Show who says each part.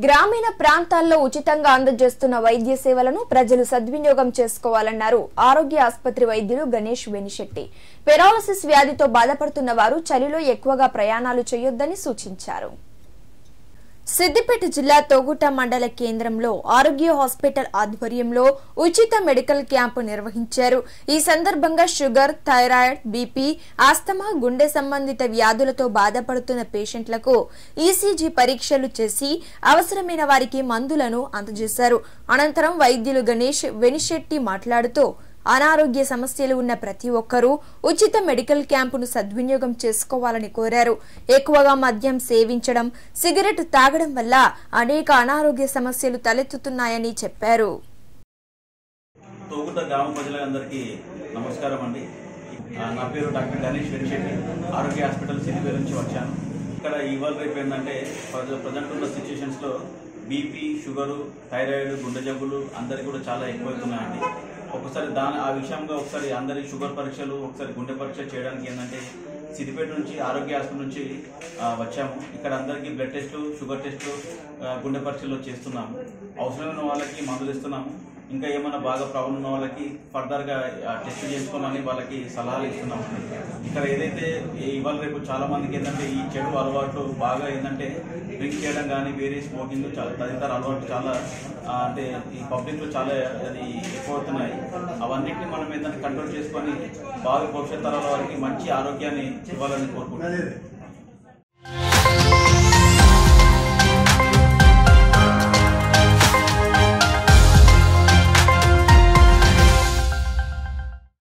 Speaker 1: గ్రామీణ ప్రాంతాల్లో ఉచితంగా అందజేస్తున్న వైద్య సేవలను ప్రజలు సద్వినియోగం చేసుకోవాలన్నారు ఆరోగ్య ఆసుపత్రి వైద్యులు గణేష్ వెనిశెట్టి పెరాలసిస్ వ్యాధితో బాధపడుతున్న వారు చలిలో ఎక్కువగా ప్రయాణాలు చేయొద్దని సూచించారు సిద్దిపేట జిల్లా తోగుట మండల కేంద్రంలో ఆరోగ్య హాస్పిటల్ ఆధ్వర్యంలో ఉచిత మెడికల్ క్యాంపు నిర్వహించారు ఈ సందర్భంగా షుగర్ థైరాయిడ్ బీపీ ఆస్తమా గుండె సంబంధిత వ్యాధులతో బాధపడుతున్న పేషెంట్లకు ఈసీజీ పరీక్షలు చేసి అవసరమైన వారికి మందులను అందజేశారు అనంతరం వైద్యులు గణేష్ వెనిశెట్టి మాట్లాడుతూ అనారోగ్య సమస్యలు ఉన్న ప్రతి ఒక్కరూ ఉచిత మెడికల్ క్యాంపును సద్వినియోగం చేసుకోవాలని కోరారు ఎక్కువగా మద్యం సేవించడం సిగరెట్ తాగడం వల్ల అనేక అనారోగ్య సమస్యలు తలెత్తుతున్నాయని చెప్పారు
Speaker 2: తోగుట గ్రామ ప్రజలందరికీ నమస్కారం అండి ఆ, నా పేరు డాక్టర్ గణేష్ వెనిశెట్టి ఆరోగ్య హాస్పిటల్ సిద్దిపేట నుంచి వచ్చాను ఇక్కడ ఇవాళ రేపు ఏంటంటే ప్రజెంట్ ఉన్న situations low BP sugar thyroid గుండె జబ్బులు అందరికి కూడా చాలా ఎక్కువవుతున్నాయండి ఒకసారి దాని ఆ విషయంగా ఒకసారి అందరి షుగర్ పరీక్షలు ఒకసారి గుండె పరీక్ష చేయడానికి ఏంటంటే సిద్దిపేట నుంచి ఆరోగ్య హాస్పిటల్ నుంచి ఆ, వచ్చాము ఇక్కడ అందరికీ బ్లడ్ టెస్ట్లు షుగర్ టెస్ట్లు ఆ, గుండె పరీక్షలు చేస్తున్నాము అవసరమైన వాళ్ళకి మందులు ఇస్తున్నాము ఇంకా ఏమైనా బాగా ప్రాబ్లం ఉన్న వాళ్ళకి ఫర్దర్గా టెస్ట్ చేసుకోమని వాళ్ళకి సలహాలు ఇస్తున్నాము ఇక్కడ ఏదైతే ఈ- ఇవాళ రేపు చాలా మందికి ఏంటంటే ఈ చెడు అలవాట్లు బాగా ఏంటంటే డ్రింక్ చేయడం కానీ వేరే స్మోకింగ్ చాలా తదితర అలవాట్లు చాలా ఆ, అంటే ఈ పబ్లిక్లో చాలా అది ఎక్కువ అవుతున్నాయి అవన్నిటిని మనం ఏంటంటే కంట్రోల్ చేసుకొని బాగా భవిష్యత్ తరాల వారికి మంచి ఆరోగ్యాన్ని ఇవ్వాలని కోరుకుంటున్నాను